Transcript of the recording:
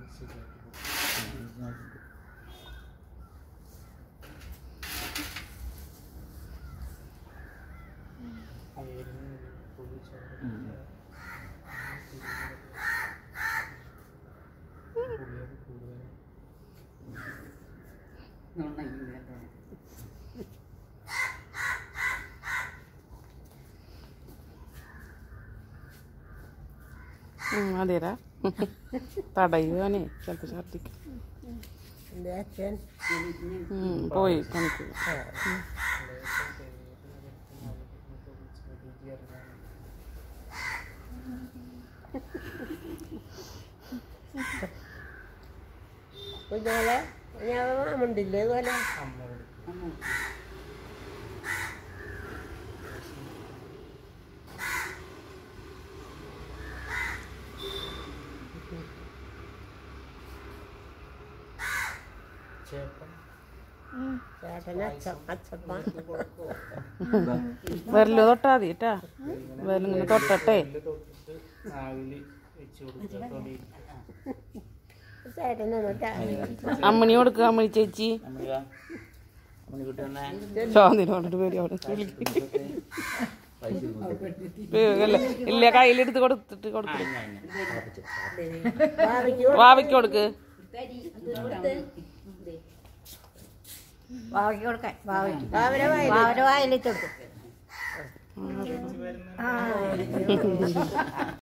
അതേരാ തടയുവാനേ ചിലപ്പോൾ ഛർദിക്കും എൻ്റെ അച്ഛൻ ഉം, പോയി പണിക്ക് കുഞ്ഞാളെ ഞാൻ മാമുണ്ടില്ലേ ഇതുപോലെ ചേട്ടൻ അച്ഛൻ അച്ഛപ്പ വിരല് തൊട്ടാ മതി കേട്ടാ വിരലിങ്ങനെ തൊട്ടട്ടെ ചേട്ടനെ മറ്റേ അമ്മണി കൊടുക്കുക അമ്മണി ചേച്ചി ശോന്തിനോട് പേര് അവിടെ അല്ല ഇല്ല കയ്യിലെടുത്ത് കൊടുത്തിട്ട് കൊടുക്കും വാവയ്ക്ക് കൊടുക്ക് വാവയ്ക്ക് കൊടുക്കാൻ വാവയ്ക്ക് അവരെ വായിൽ വാവയുടെ വായിലിട്ട് കൊടുക്കും